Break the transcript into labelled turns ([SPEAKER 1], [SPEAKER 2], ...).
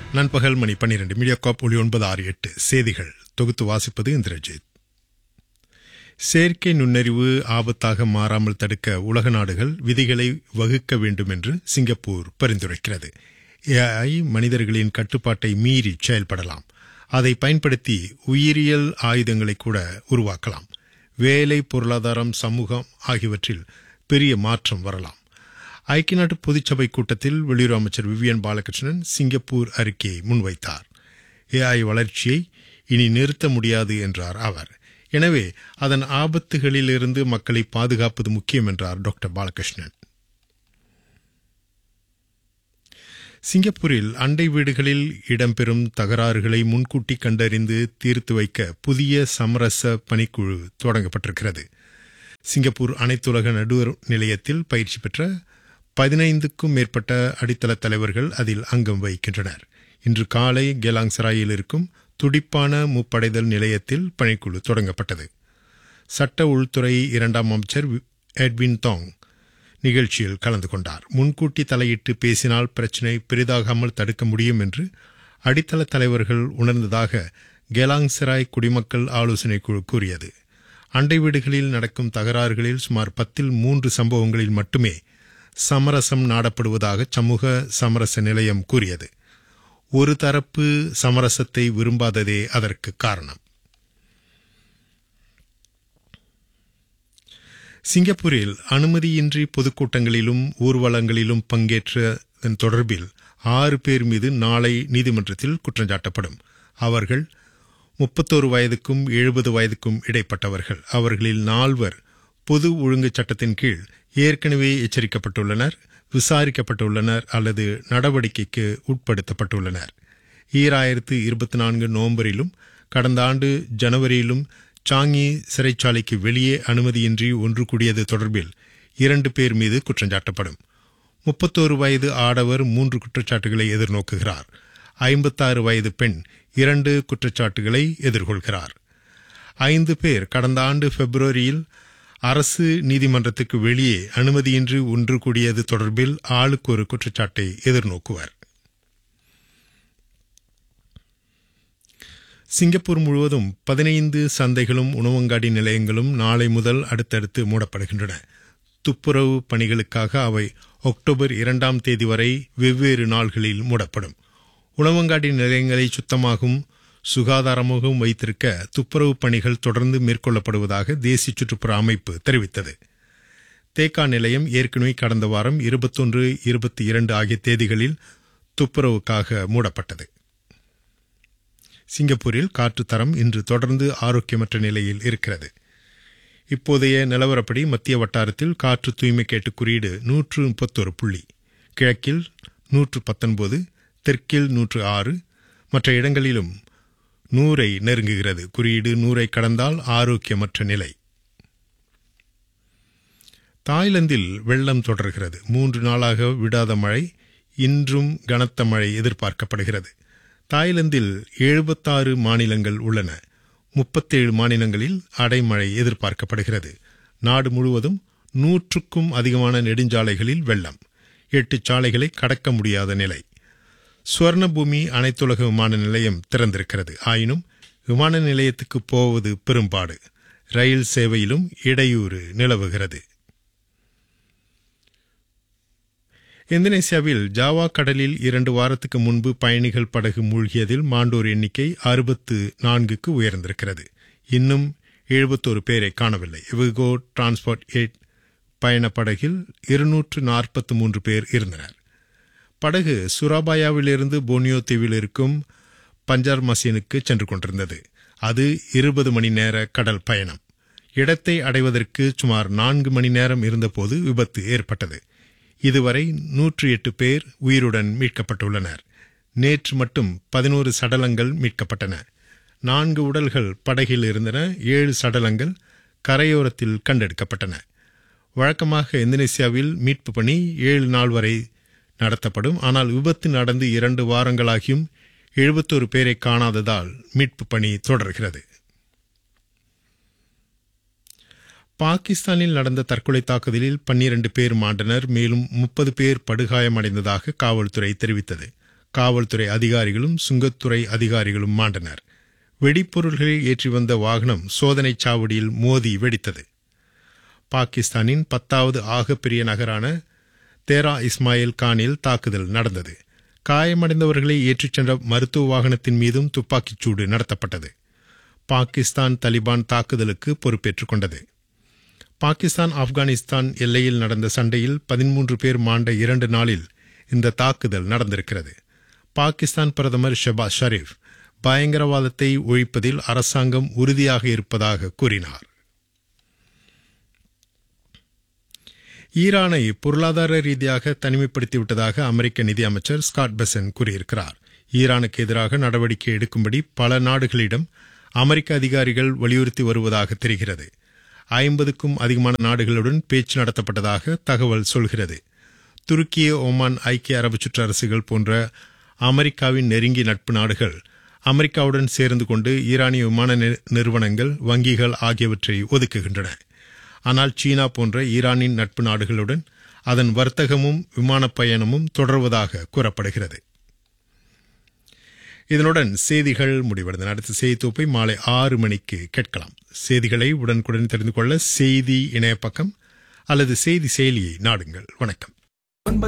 [SPEAKER 1] நண்பகல் மணி பன்னிரண்டு மீடியா காப் ஒளி ஒன்பது ஆறு எட்டு செய்திகள் தொகுத்து வாசிப்பது இந்திரஜித் செயற்கை நுண்ணறிவு ஆபத்தாக மாறாமல் தடுக்க உலக நாடுகள் விதிகளை வகுக்க வேண்டும் என்று சிங்கப்பூர் பரிந்துரைக்கிறது ஏஐ மனிதர்களின் கட்டுப்பாட்டை மீறி செயல்படலாம் அதை பயன்படுத்தி உயிரியல் ஆயுதங்களை கூட உருவாக்கலாம் வேலை பொருளாதாரம் சமூகம் ஆகியவற்றில் பெரிய மாற்றம் வரலாம் ஐக்கிய நாட்டு பொதுச்சபை கூட்டத்தில் வெளியுறவு அமைச்சர் விவியன் பாலகிருஷ்ணன் சிங்கப்பூர் அறிக்கையை முன்வைத்தார் ஏஐ வளர்ச்சியை இனி நிறுத்த முடியாது என்றார் அவர் எனவே அதன் ஆபத்துகளிலிருந்து மக்களை பாதுகாப்பது முக்கியம் என்றார் டாக்டர் பாலகிருஷ்ணன் சிங்கப்பூரில் அண்டை வீடுகளில் இடம்பெறும் தகராறுகளை முன்கூட்டி கண்டறிந்து தீர்த்து வைக்க புதிய சமரச பணிக்குழு தொடங்கப்பட்டிருக்கிறது சிங்கப்பூர் அனைத்துலக நடுவர் நிலையத்தில் பயிற்சி பெற்ற பதினைந்துக்கும் மேற்பட்ட அடித்தள தலைவர்கள் அதில் அங்கம் வகிக்கின்றனர் இன்று காலை கெலாங் சராயில் இருக்கும் துடிப்பான முப்படைதல் நிலையத்தில் பணிக்குழு தொடங்கப்பட்டது சட்ட உள்துறை இரண்டாம் அமைச்சர் எட்வின் தாங் நிகழ்ச்சியில் கலந்து கொண்டார் முன்கூட்டி தலையிட்டு பேசினால் பிரச்சினை பெரிதாகாமல் தடுக்க முடியும் என்று அடித்தள தலைவர்கள் உணர்ந்ததாக கெலாங் சராய் குடிமக்கள் ஆலோசனை குழு கூறியது அண்டை வீடுகளில் நடக்கும் தகராறுகளில் சுமார் பத்தில் மூன்று சம்பவங்களில் மட்டுமே சமரசம் நாடப்படுவதாக சமூக சமரச நிலையம் கூறியது ஒரு தரப்பு சமரசத்தை விரும்பாததே அதற்கு காரணம் சிங்கப்பூரில் அனுமதியின்றி பொதுக்கூட்டங்களிலும் ஊர்வலங்களிலும் பங்கேற்றதன் தொடர்பில் ஆறு பேர் மீது நாளை நீதிமன்றத்தில் குற்றஞ்சாட்டப்படும் அவர்கள் முப்பத்தோரு வயதுக்கும் எழுபது வயதுக்கும் இடைப்பட்டவர்கள் அவர்களில் நால்வர் பொது ஒழுங்கு சட்டத்தின் கீழ் ஏற்கனவே எச்சரிக்கப்பட்டுள்ளனர் விசாரிக்கப்பட்டுள்ளனர் அல்லது நடவடிக்கைக்கு உட்படுத்தப்பட்டுள்ளனர் ஈராயிரத்து இருபத்தி நான்கு நவம்பரிலும் கடந்த ஆண்டு ஜனவரியிலும் சாங்கி சிறைச்சாலைக்கு வெளியே அனுமதியின்றி ஒன்று கூடியது தொடர்பில் இரண்டு பேர் மீது குற்றஞ்சாட்டப்படும் முப்பத்தோரு வயது ஆடவர் மூன்று குற்றச்சாட்டுகளை எதிர்நோக்குகிறார் ஐம்பத்தாறு வயது பெண் இரண்டு குற்றச்சாட்டுகளை எதிர்கொள்கிறார் ஐந்து பேர் கடந்த ஆண்டு பிப்ரவரியில் அரசு நீதிமன்றத்துக்கு வெளியே அனுமதியின்றி ஒன்று கூடியது தொடர்பில் ஆளுக்கு ஒரு குற்றச்சாட்டை எதிர்நோக்குவர் சிங்கப்பூர் முழுவதும் பதினைந்து சந்தைகளும் உணவங்காடி நிலையங்களும் நாளை முதல் அடுத்தடுத்து மூடப்படுகின்றன துப்புரவு பணிகளுக்காக அவை அக்டோபர் இரண்டாம் தேதி வரை வெவ்வேறு நாள்களில் மூடப்படும் உணவங்காடி நிலையங்களை சுத்தமாகவும் சுகாதாரமாகவும் வைத்திருக்க துப்புரவு பணிகள் தொடர்ந்து மேற்கொள்ளப்படுவதாக தேசிய சுற்றுப்புற அமைப்பு தெரிவித்தது தேக்கா நிலையம் ஏற்கனவே கடந்த வாரம் இருபத்தொன்று இருபத்தி இரண்டு ஆகிய தேதிகளில் துப்புரவுக்காக மூடப்பட்டது சிங்கப்பூரில் காற்று தரம் இன்று தொடர்ந்து ஆரோக்கியமற்ற நிலையில் இருக்கிறது இப்போதைய நிலவரப்படி மத்திய வட்டாரத்தில் காற்று தூய்மை கேட்டு குறியீடு நூற்று முப்பத்தொரு புள்ளி கிழக்கில் நூற்று பத்தொன்பது தெற்கில் நூற்று ஆறு மற்ற இடங்களிலும் நூறை நெருங்குகிறது குறியீடு நூறை கடந்தால் ஆரோக்கியமற்ற நிலை தாய்லாந்தில் வெள்ளம் தொடர்கிறது மூன்று நாளாக விடாத மழை இன்றும் கனத்த மழை எதிர்பார்க்கப்படுகிறது தாய்லாந்தில் எழுபத்தாறு மாநிலங்கள் உள்ளன முப்பத்தேழு மாநிலங்களில் அடைமழை எதிர்பார்க்கப்படுகிறது நாடு முழுவதும் நூற்றுக்கும் அதிகமான நெடுஞ்சாலைகளில் வெள்ளம் எட்டு சாலைகளை கடக்க முடியாத நிலை சுவர்ணபூமி அனைத்துலக விமான நிலையம் திறந்திருக்கிறது ஆயினும் விமான நிலையத்துக்கு போவது பெரும்பாடு ரயில் சேவையிலும் இடையூறு நிலவுகிறது இந்தோனேசியாவில் ஜாவா கடலில் இரண்டு வாரத்துக்கு முன்பு பயணிகள் படகு மூழ்கியதில் மாண்டோர் எண்ணிக்கை அறுபத்து நான்குக்கு உயர்ந்திருக்கிறது இன்னும் எழுபத்தோரு பேரை காணவில்லை விகோ டிரான்ஸ்போர்ட் எயிட் பயண படகில் இருநூற்று நாற்பத்தி மூன்று பேர் இருந்தனர் படகு சுராபாயாவிலிருந்து போனியோ தீவில் இருக்கும் பஞ்சார் மசீனுக்கு சென்று கொண்டிருந்தது அது இருபது மணி நேர கடல் பயணம் இடத்தை அடைவதற்கு சுமார் நான்கு மணி நேரம் இருந்தபோது விபத்து ஏற்பட்டது இதுவரை நூற்று எட்டு பேர் உயிருடன் மீட்கப்பட்டுள்ளனர் நேற்று மட்டும் பதினோரு சடலங்கள் மீட்கப்பட்டன நான்கு உடல்கள் படகில் இருந்தன ஏழு சடலங்கள் கரையோரத்தில் கண்டெடுக்கப்பட்டன வழக்கமாக இந்தோனேசியாவில் மீட்பு பணி ஏழு நாள் வரை நடத்தப்படும் ஆனால் விபத்து நடந்து இரண்டு வாரங்களாகியும் எழுபத்தோரு பேரை காணாததால் மீட்பு பணி தொடர்கிறது பாகிஸ்தானில் நடந்த தற்கொலை தாக்குதலில் பன்னிரண்டு பேர் மாண்டனர் மேலும் முப்பது பேர் படுகாயமடைந்ததாக காவல்துறை தெரிவித்தது காவல்துறை அதிகாரிகளும் சுங்கத்துறை அதிகாரிகளும் மாண்டனர் வெடிப்பொருள்களை ஏற்றி வந்த வாகனம் சோதனைச் சாவடியில் மோதி வெடித்தது பாகிஸ்தானின் பத்தாவது ஆகப்பெரிய நகரான தேரா இஸ்மாயில் கானில் தாக்குதல் நடந்தது காயமடைந்தவர்களை ஏற்றிச் சென்ற மருத்துவ வாகனத்தின் மீதும் துப்பாக்கிச் சூடு நடத்தப்பட்டது பாகிஸ்தான் தலிபான் தாக்குதலுக்கு பொறுப்பேற்றுக் கொண்டது பாகிஸ்தான் ஆப்கானிஸ்தான் எல்லையில் நடந்த சண்டையில் பதிமூன்று பேர் மாண்ட இரண்டு நாளில் இந்த தாக்குதல் நடந்திருக்கிறது பாகிஸ்தான் பிரதமர் ஷெபாஸ் ஷரீப் பயங்கரவாதத்தை ஒழிப்பதில் அரசாங்கம் உறுதியாக இருப்பதாக கூறினார் ஈரானை பொருளாதார ரீதியாக தனிமைப்படுத்திவிட்டதாக அமெரிக்க நிதியமைச்சர் ஸ்காட் பெசன் கூறியிருக்கிறார் ஈரானுக்கு எதிராக நடவடிக்கை எடுக்கும்படி பல நாடுகளிடம் அமெரிக்க அதிகாரிகள் வலியுறுத்தி வருவதாக தெரிகிறது ஐம்பதுக்கும் அதிகமான நாடுகளுடன் பேச்சு நடத்தப்பட்டதாக தகவல் சொல்கிறது துருக்கிய ஓமான் ஐக்கிய அரபு சுற்றரசுகள் போன்ற அமெரிக்காவின் நெருங்கிய நட்பு நாடுகள் அமெரிக்காவுடன் சேர்ந்து கொண்டு ஈரானிய விமான நிறுவனங்கள் வங்கிகள் ஆகியவற்றை ஒதுக்குகின்றன ஆனால் சீனா போன்ற ஈரானின் நட்பு நாடுகளுடன் அதன் வர்த்தகமும் விமான பயணமும் தொடர்வதாக கூறப்படுகிறது இதனுடன் செய்திகள் முடிவடைந்தன அடுத்த செய்தி தொகுப்பை மாலை ஆறு மணிக்கு கேட்கலாம் செய்திகளை உடனுக்குடன் தெரிந்து கொள்ள செய்தி இணைய பக்கம் அல்லது செய்தி செயலியை நாடுங்கள் வணக்கம்